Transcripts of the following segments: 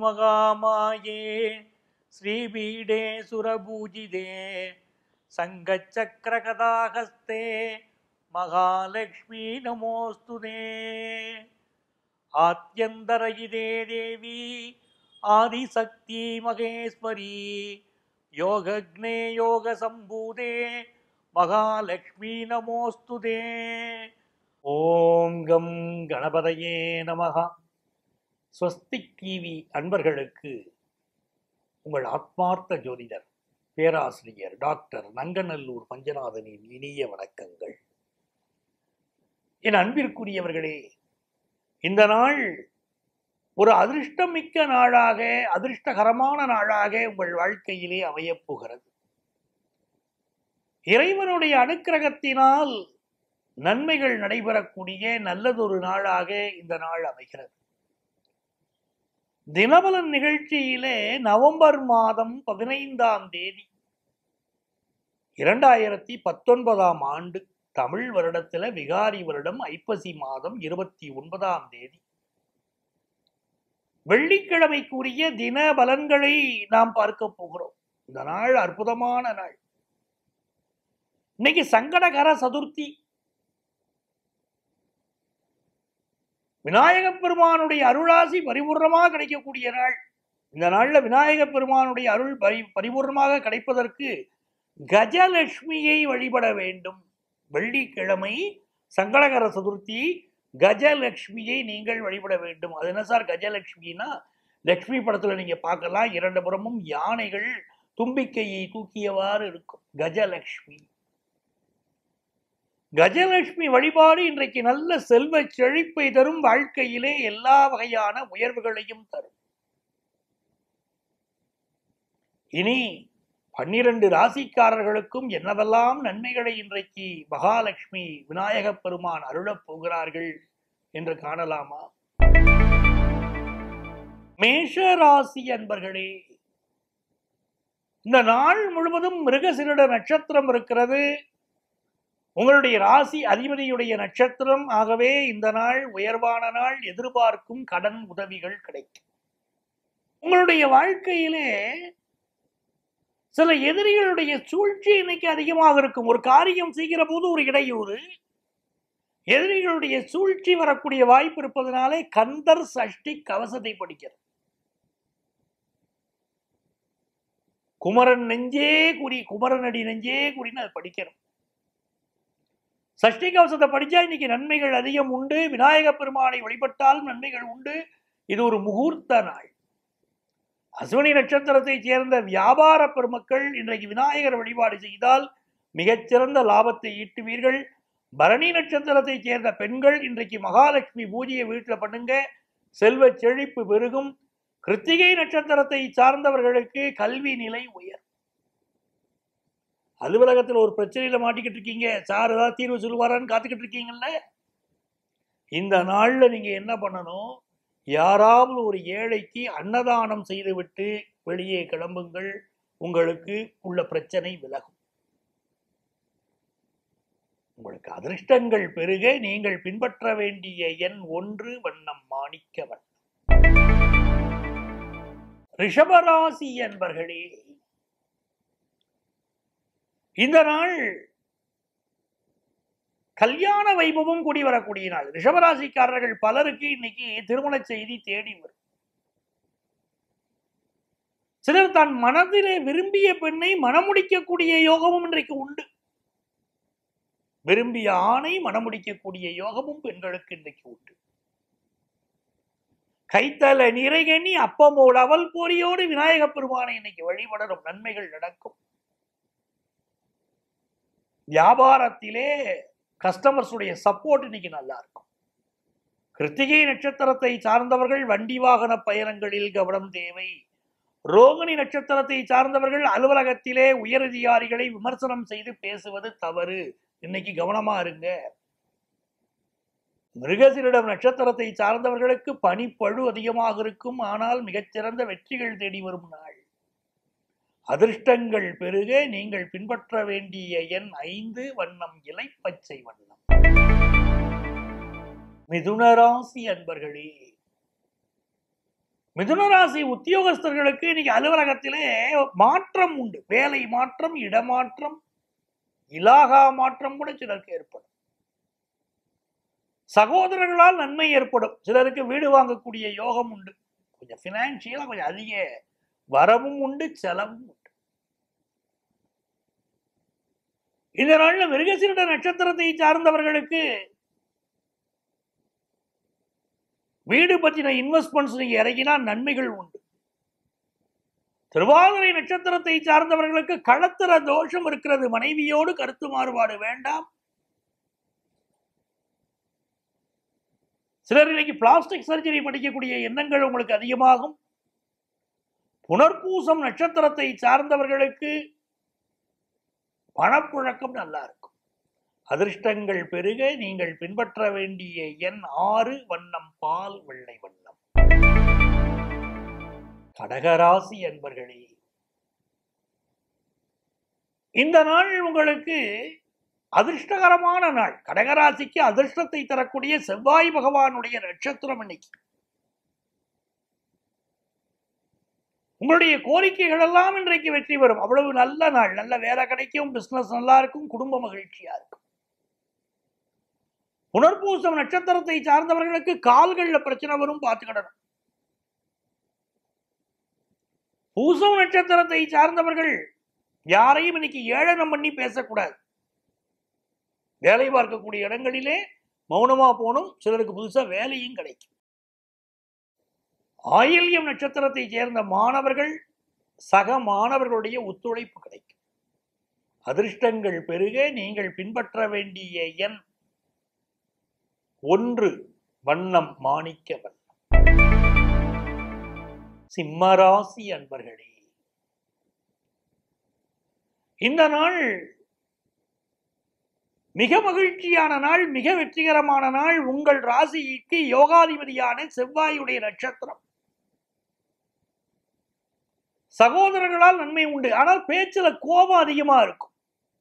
महामाये श्रीपीडे सुरपूजिते सङ्गचक्रकदाहस्ते महालक्ष्मी नमोऽस्तु ते आत्यन्तरयिते देवी आदिशक्ति महेश्वरी योगग्ने योगसम्भूते மகாலட்சுமி நமோஸ்துதே ஓம் கம் கணபதையே நமகா ஸ்வஸ்திக் டிவி அன்பர்களுக்கு உங்கள் ஆத்மார்த்த ஜோதிடர் பேராசிரியர் டாக்டர் நங்கநல்லூர் பஞ்சநாதனின் இனிய வணக்கங்கள் என் அன்பிற்குரியவர்களே இந்த நாள் ஒரு அதிர்ஷ்டம் மிக்க நாளாக அதிர்ஷ்டகரமான நாளாக உங்கள் வாழ்க்கையிலே அமையப் போகிறது இறைவனுடைய அனுக்கிரகத்தினால் நன்மைகள் நடைபெறக்கூடிய நல்லதொரு நாளாக இந்த நாள் அமைகிறது தினபலன் நிகழ்ச்சியிலே நவம்பர் மாதம் பதினைந்தாம் தேதி இரண்டாயிரத்தி பத்தொன்பதாம் ஆண்டு தமிழ் வருடத்துல விகாரி வருடம் ஐப்பசி மாதம் இருபத்தி ஒன்பதாம் தேதி வெள்ளிக்கிழமைக்குரிய தின பலன்களை நாம் பார்க்க போகிறோம் இந்த நாள் அற்புதமான நாள் இன்னைக்கு சங்கடகர சதுர்த்தி விநாயக பெருமானுடைய அருளாசி பரிபூர்ணமாக கிடைக்கக்கூடிய நாள் இந்த நாள்ல விநாயக பெருமானுடைய அருள் பரி பரிபூர்ணமாக கிடைப்பதற்கு கஜலட்சுமியை வழிபட வேண்டும் வெள்ளிக்கிழமை சங்கடகர சதுர்த்தி கஜலட்சுமியை நீங்கள் வழிபட வேண்டும் அது என்ன சார் கஜலட்சுமினா லட்சுமி படத்துல நீங்க பார்க்கலாம் இரண்டு புறமும் யானைகள் தும்பிக்கையை தூக்கியவாறு இருக்கும் கஜலட்சுமி கஜலட்சுமி வழிபாடு இன்றைக்கு நல்ல செல்வ செழிப்பை தரும் வாழ்க்கையிலே எல்லா வகையான உயர்வுகளையும் தரும் இனி பன்னிரண்டு ராசிக்காரர்களுக்கும் என்னவெல்லாம் நன்மைகளை இன்றைக்கு மகாலட்சுமி விநாயக பெருமான் அருளப் போகிறார்கள் என்று காணலாமா மேஷ ராசி அன்பர்களே இந்த நாள் முழுவதும் மிருகசிருட நட்சத்திரம் இருக்கிறது உங்களுடைய ராசி அதிபதியுடைய நட்சத்திரம் ஆகவே இந்த நாள் உயர்வான நாள் எதிர்பார்க்கும் கடன் உதவிகள் கிடைக்கும் உங்களுடைய வாழ்க்கையிலே சில எதிரிகளுடைய சூழ்ச்சி இன்னைக்கு அதிகமாக இருக்கும் ஒரு காரியம் செய்கிற போது ஒரு இடையூறு எதிரிகளுடைய சூழ்ச்சி வரக்கூடிய வாய்ப்பு இருப்பதனாலே கந்தர் சஷ்டி கவசத்தை படிக்கிறது குமரன் நெஞ்சே குறி குமரனடி நெஞ்சே குறின்னு அதை படிக்கணும் சஷ்டி கவசத்தை படிச்சா இன்னைக்கு நன்மைகள் அதிகம் உண்டு விநாயக பெருமானை வழிபட்டாலும் நன்மைகள் உண்டு இது ஒரு முகூர்த்த நாள் அஸ்வினி நட்சத்திரத்தைச் சேர்ந்த வியாபார பெருமக்கள் இன்றைக்கு விநாயகர் வழிபாடு செய்தால் மிகச்சிறந்த லாபத்தை ஈட்டுவீர்கள் பரணி நட்சத்திரத்தைச் சேர்ந்த பெண்கள் இன்றைக்கு மகாலட்சுமி பூஜையை வீட்டில் பண்ணுங்க செல்வ செழிப்பு பெருகும் கிருத்திகை நட்சத்திரத்தை சார்ந்தவர்களுக்கு கல்வி நிலை உயர் அலுவலகத்தில் ஒரு பிரச்சனையில மாட்டிக்கிட்டு இருக்கீங்க சார் ஏதாவது தீர்வு சொல்லுவாரான்னு காத்துக்கிட்டு இருக்கீங்கல்ல இந்த நாள்ல நீங்க என்ன பண்ணணும் யாராவது ஒரு ஏழைக்கு அன்னதானம் செய்துவிட்டு வெளியே கிளம்புங்கள் உங்களுக்கு உள்ள பிரச்சனை விலகும் உங்களுக்கு அதிர்ஷ்டங்கள் பெருக நீங்கள் பின்பற்ற வேண்டிய எண் ஒன்று வண்ணம் மாணிக்கவன் ரிஷபராசி என்பர்களே இந்த நாள் கல்யாண வைபவம் கூடி வரக்கூடிய நாள் ரிஷபராசிக்காரர்கள் பலருக்கு இன்னைக்கு திருமண செய்தி தேடி வரும் சிலர் தான் மனதிலே விரும்பிய பெண்ணை மணமுடிக்கக்கூடிய யோகமும் இன்றைக்கு உண்டு விரும்பிய ஆணை மணமுடிக்கக்கூடிய யோகமும் பெண்களுக்கு இன்றைக்கு உண்டு கைத்தல நிறைகண்ணி அப்பமோடு அவல் போரியோடு விநாயக பெருமானை இன்னைக்கு வழிபடரும் நன்மைகள் நடக்கும் வியாபாரத்திலே கஸ்டமர்ஸுடைய சப்போர்ட் இன்னைக்கு நல்லா இருக்கும் கிருத்திகை நட்சத்திரத்தை சார்ந்தவர்கள் வண்டி வாகன பயணங்களில் கவனம் தேவை ரோகிணி நட்சத்திரத்தை சார்ந்தவர்கள் அலுவலகத்திலே உயரதிகாரிகளை விமர்சனம் செய்து பேசுவது தவறு இன்னைக்கு கவனமா இருங்க மிருகசிரிடம் நட்சத்திரத்தை சார்ந்தவர்களுக்கு பனிப்பழு அதிகமாக இருக்கும் ஆனால் மிகச்சிறந்த வெற்றிகள் தேடி வரும் நாள் அதிர்ஷ்டங்கள் பெருக நீங்கள் பின்பற்ற வேண்டிய எண் ஐந்து வண்ணம் இலை பச்சை வண்ணம் மிதுனராசி அன்பர்களே மிதுனராசி உத்தியோகஸ்தர்களுக்கு இன்னைக்கு அலுவலகத்திலே மாற்றம் உண்டு வேலை மாற்றம் இடமாற்றம் இலாகா மாற்றம் கூட சிலருக்கு ஏற்படும் சகோதரர்களால் நன்மை ஏற்படும் சிலருக்கு வீடு வாங்கக்கூடிய யோகம் உண்டு கொஞ்சம் பினான்சியலா கொஞ்சம் அதிக வரவும் உண்டு செலவும் உண்டு இந்த நாள்ல மிருகசீரிட நட்சத்திரத்தை சார்ந்தவர்களுக்கு வீடு பற்றின இன்வெஸ்ட்மெண்ட்ஸ் நீங்க இறங்கினா நன்மைகள் உண்டு திருவாதிரை நட்சத்திரத்தை சார்ந்தவர்களுக்கு களத்திர தோஷம் இருக்கிறது மனைவியோடு கருத்து மாறுபாடு வேண்டாம் சிலர் இன்னைக்கு பிளாஸ்டிக் சர்ஜரி படிக்கக்கூடிய எண்ணங்கள் உங்களுக்கு அதிகமாகும் புனர்பூசம் நட்சத்திரத்தை சார்ந்தவர்களுக்கு பணப்புழக்கம் நல்லா இருக்கும் அதிர்ஷ்டங்கள் பெருக நீங்கள் பின்பற்ற வேண்டிய எண் ஆறு வண்ணம் பால் வெள்ளை வண்ணம் கடகராசி என்பர்களே இந்த நாள் உங்களுக்கு அதிர்ஷ்டகரமான நாள் கடகராசிக்கு அதிர்ஷ்டத்தை தரக்கூடிய செவ்வாய் பகவானுடைய நட்சத்திரம் இன்னைக்கு உங்களுடைய கோரிக்கைகள் எல்லாம் இன்றைக்கு வெற்றி பெறும் அவ்வளவு நல்ல நாள் நல்ல வேலை கிடைக்கும் பிசினஸ் நல்லா இருக்கும் குடும்ப மகிழ்ச்சியா இருக்கும் புனர்பூசம் நட்சத்திரத்தை சார்ந்தவர்களுக்கு கால்கள்ல பிரச்சனை வரும் பார்த்துக்கிடணும் பூசம் நட்சத்திரத்தை சார்ந்தவர்கள் யாரையும் இன்னைக்கு ஏளனம் பண்ணி பேசக்கூடாது வேலை பார்க்கக்கூடிய இடங்களிலே மௌனமா போகணும் சிலருக்கு புதுசா வேலையும் கிடைக்கும் ஆயில்யம் நட்சத்திரத்தை சேர்ந்த மாணவர்கள் சக மாணவர்களுடைய ஒத்துழைப்பு கிடைக்கும் அதிர்ஷ்டங்கள் பெருக நீங்கள் பின்பற்ற வேண்டிய எண் ஒன்று வண்ணம் மாணிக்க வண்ணம் சிம்மராசி அன்பர்களே இந்த நாள் மிக மகிழ்ச்சியான நாள் மிக வெற்றிகரமான நாள் உங்கள் ராசிக்கு யோகாதிபதியான செவ்வாயுடைய நட்சத்திரம் சகோதரர்களால் நன்மை உண்டு ஆனால் பேச்சுல கோபம் அதிகமா இருக்கும்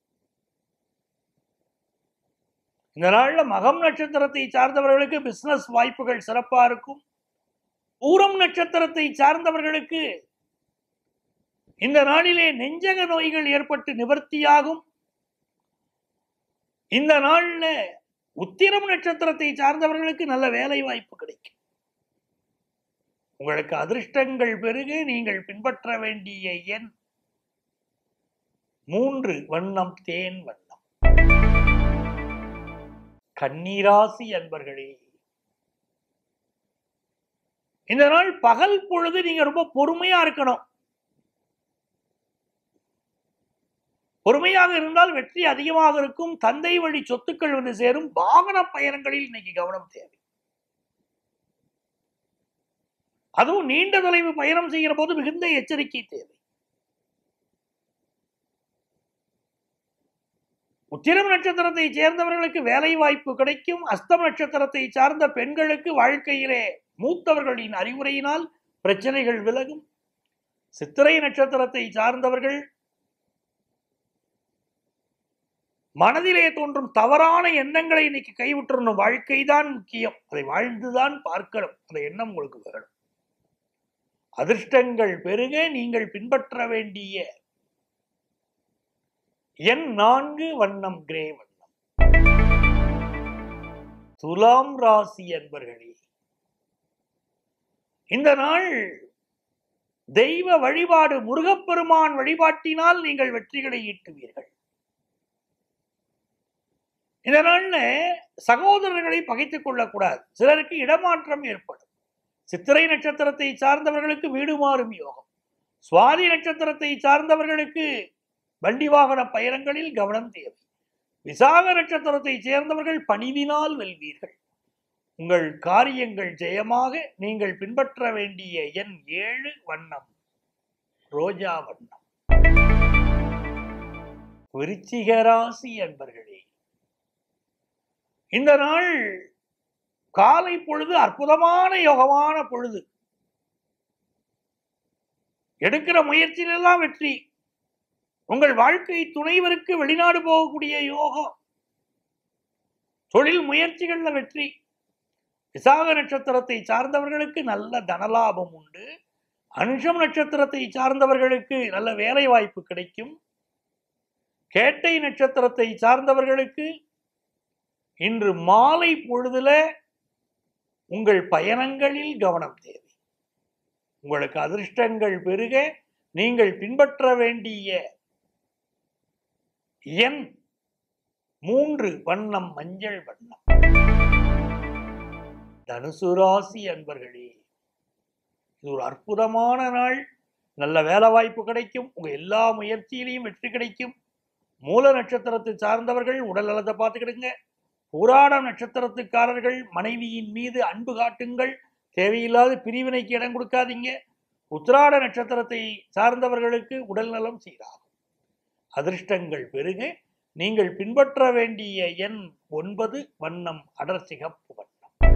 இந்த நாள்ல மகம் நட்சத்திரத்தை சார்ந்தவர்களுக்கு பிசினஸ் வாய்ப்புகள் சிறப்பா இருக்கும் பூரம் நட்சத்திரத்தை சார்ந்தவர்களுக்கு இந்த நாளிலே நெஞ்சக நோய்கள் ஏற்பட்டு நிவர்த்தியாகும் இந்த நாள்ல உத்திரம் நட்சத்திரத்தை சார்ந்தவர்களுக்கு நல்ல வேலை வாய்ப்பு கிடைக்கும் உங்களுக்கு அதிர்ஷ்டங்கள் பெருக நீங்கள் பின்பற்ற வேண்டிய எண் மூன்று வண்ணம் தேன் வண்ணம் கன்னிராசி அன்பர்களே இந்த நாள் பகல் பொழுது நீங்க ரொம்ப பொறுமையா இருக்கணும் பொறுமையாக இருந்தால் வெற்றி அதிகமாக இருக்கும் தந்தை வழி சொத்துக்கள் வந்து சேரும் வாகன பயணங்களில் இன்னைக்கு கவனம் தேவை அதுவும் நீண்ட தொலைவு பயணம் செய்கிற போது மிகுந்த எச்சரிக்கை தேவை உத்திரம் நட்சத்திரத்தை சேர்ந்தவர்களுக்கு வேலை வாய்ப்பு கிடைக்கும் அஸ்தம் நட்சத்திரத்தை சார்ந்த பெண்களுக்கு வாழ்க்கையிலே மூத்தவர்களின் அறிவுரையினால் பிரச்சனைகள் விலகும் சித்திரை நட்சத்திரத்தை சார்ந்தவர்கள் மனதிலே தோன்றும் தவறான எண்ணங்களை இன்னைக்கு கைவிட்டுறணும் வாழ்க்கை தான் முக்கியம் அதை வாழ்ந்துதான் பார்க்கணும் அந்த எண்ணம் உங்களுக்கு வேணும் அதிர்ஷ்டங்கள் பெருக நீங்கள் பின்பற்ற வேண்டிய எண் நான்கு வண்ணம் கிரே வண்ணம் துலாம் ராசி என்பர்களே இந்த நாள் தெய்வ வழிபாடு முருகப்பெருமான் வழிபாட்டினால் நீங்கள் வெற்றிகளை ஈட்டுவீர்கள் இந்த நாள்ல சகோதரர்களை பகைத்துக் கொள்ளக்கூடாது சிலருக்கு இடமாற்றம் ஏற்படும் சித்திரை நட்சத்திரத்தை சார்ந்தவர்களுக்கு வீடு மாறும் யோகம் சுவாதி நட்சத்திரத்தை சார்ந்தவர்களுக்கு வண்டி வாகன பயணங்களில் கவனம் தேவை விசாக நட்சத்திரத்தை சேர்ந்தவர்கள் பணிவினால் வெல்வீர்கள் உங்கள் காரியங்கள் ஜெயமாக நீங்கள் பின்பற்ற வேண்டிய எண் ஏழு வண்ணம் ரோஜா வண்ணம் விருச்சிக ராசி அன்பர்களே இந்த நாள் காலை பொழுது அற்புதமான யோகமான பொழுது எடுக்கிற முயற்சியிலெல்லாம் வெற்றி உங்கள் வாழ்க்கை துணைவருக்கு வெளிநாடு போகக்கூடிய யோகம் தொழில் முயற்சிகள்ல வெற்றி விசாக நட்சத்திரத்தை சார்ந்தவர்களுக்கு நல்ல தனலாபம் உண்டு அனுஷம் நட்சத்திரத்தை சார்ந்தவர்களுக்கு நல்ல வேலை வாய்ப்பு கிடைக்கும் கேட்டை நட்சத்திரத்தை சார்ந்தவர்களுக்கு இன்று மாலை பொழுதுல உங்கள் பயணங்களில் கவனம் தேவை உங்களுக்கு அதிர்ஷ்டங்கள் பெருக நீங்கள் பின்பற்ற வேண்டிய எண் மூன்று வண்ணம் மஞ்சள் வண்ணம் தனுசு ராசி அன்பர்களே இது ஒரு அற்புதமான நாள் நல்ல வேலை வாய்ப்பு கிடைக்கும் உங்க எல்லா முயற்சியிலையும் வெற்றி கிடைக்கும் மூல நட்சத்திரத்தை சார்ந்தவர்கள் உடல் நலத்தை பார்த்துக்கிடுங்க புராண நட்சத்திரத்துக்காரர்கள் மனைவியின் மீது அன்பு காட்டுங்கள் தேவையில்லாத பிரிவினைக்கு இடம் கொடுக்காதீங்க உத்திராட நட்சத்திரத்தை சார்ந்தவர்களுக்கு உடல் நலம் சீராகும் அதிர்ஷ்டங்கள் பெருக நீங்கள் பின்பற்ற வேண்டிய எண் ஒன்பது வண்ணம் அடர் சிகப்பு வண்ணம்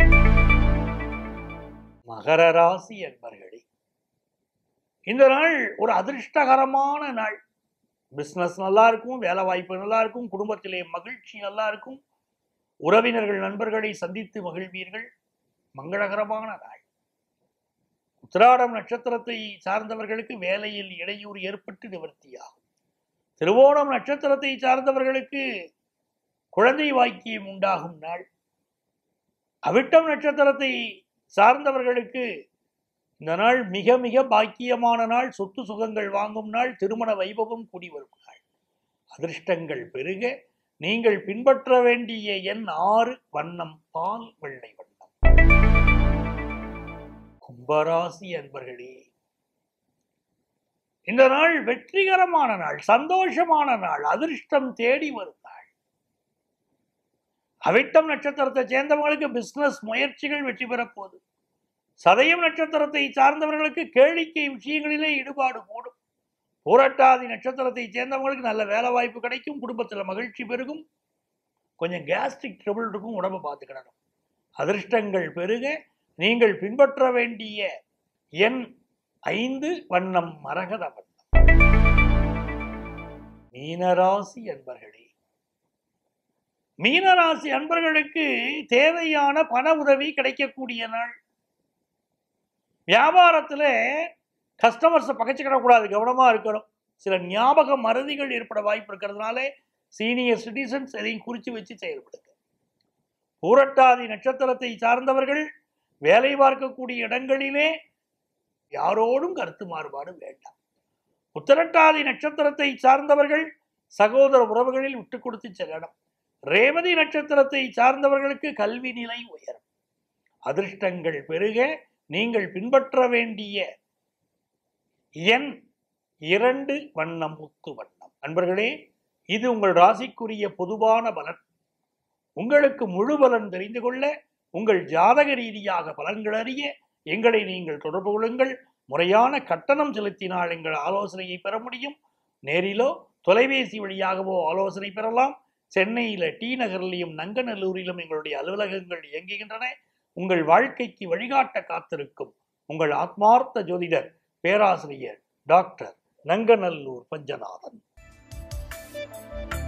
மகர ராசி என்பர்களே இந்த நாள் ஒரு அதிர்ஷ்டகரமான நாள் பிசினஸ் நல்லா இருக்கும் வேலை வாய்ப்பு நல்லா இருக்கும் குடும்பத்திலே மகிழ்ச்சி நல்லா இருக்கும் உறவினர்கள் நண்பர்களை சந்தித்து மகிழ்வீர்கள் மங்களகரமான நாள் உத்திராடம் நட்சத்திரத்தை சார்ந்தவர்களுக்கு வேலையில் இடையூறு ஏற்பட்டு நிவர்த்தியாகும் திருவோணம் நட்சத்திரத்தை சார்ந்தவர்களுக்கு குழந்தை வாக்கியம் உண்டாகும் நாள் அவிட்டம் நட்சத்திரத்தை சார்ந்தவர்களுக்கு இந்த நாள் மிக மிக பாக்கியமான நாள் சொத்து சுகங்கள் வாங்கும் நாள் திருமண வைபவம் கூடி வரும் நாள் அதிர்ஷ்டங்கள் பெருக நீங்கள் பின்பற்ற வேண்டிய எண் ஆறு வண்ணம் பால் வெள்ளை வண்ணம் கும்பராசி அன்பர்களே இந்த நாள் வெற்றிகரமான நாள் சந்தோஷமான நாள் அதிர்ஷ்டம் தேடி வரும் நாள் அவிட்டம் நட்சத்திரத்தை சேர்ந்தவங்களுக்கு பிசினஸ் முயற்சிகள் வெற்றி பெறப் போகுது சதயம் நட்சத்திரத்தை சார்ந்தவர்களுக்கு கேளிக்கை விஷயங்களிலே ஈடுபாடு கூடும் பூரட்டாதி நட்சத்திரத்தை சேர்ந்தவங்களுக்கு நல்ல வேலை வாய்ப்பு கிடைக்கும் குடும்பத்தில் மகிழ்ச்சி பெருகும் கொஞ்சம் கேஸ்ட்ரிக் ட்ரபிள் இருக்கும் உடம்பை பார்த்துக்கிடணும் அதிர்ஷ்டங்கள் பெருக நீங்கள் பின்பற்ற வேண்டிய எண் ஐந்து வண்ணம் மரகத வண்ணம் மீனராசி அன்பர்களே மீனராசி அன்பர்களுக்கு தேவையான பண உதவி கிடைக்கக்கூடிய நாள் வியாபாரத்தில் கஸ்டமர்ஸை பகைச்சிக்கிடக்கூடாது கவனமாக இருக்கணும் சில ஞாபக மறதிகள் ஏற்பட வாய்ப்பு இருக்கிறதுனால சீனியர் சிட்டிசன்ஸ் எதையும் குறித்து வச்சு செயல்படுங்க பூரட்டாதி நட்சத்திரத்தை சார்ந்தவர்கள் வேலை பார்க்கக்கூடிய இடங்களிலே யாரோடும் கருத்து மாறுபாடு வேண்டாம் உத்திரட்டாதி நட்சத்திரத்தை சார்ந்தவர்கள் சகோதர உறவுகளில் விட்டு கொடுத்து செல்லணும் ரேவதி நட்சத்திரத்தை சார்ந்தவர்களுக்கு கல்வி நிலை உயரும் அதிர்ஷ்டங்கள் பெருக நீங்கள் பின்பற்ற வேண்டிய எண் இரண்டு வண்ணம் முத்து வண்ணம் அன்பர்களே இது உங்கள் ராசிக்குரிய பொதுவான பலன் உங்களுக்கு முழு பலன் தெரிந்து கொள்ள உங்கள் ஜாதக ரீதியாக பலன்கள் அறிய எங்களை நீங்கள் தொடர்பு கொள்ளுங்கள் முறையான கட்டணம் செலுத்தினால் எங்கள் ஆலோசனையை பெற முடியும் நேரிலோ தொலைபேசி வழியாகவோ ஆலோசனை பெறலாம் சென்னையில டி நகரிலும் நங்கநல்லூரிலும் எங்களுடைய அலுவலகங்கள் இயங்குகின்றன உங்கள் வாழ்க்கைக்கு வழிகாட்ட காத்திருக்கும் உங்கள் ஆத்மார்த்த ஜோதிடர் பேராசிரியர் டாக்டர் நங்கநல்லூர் பஞ்சநாதன்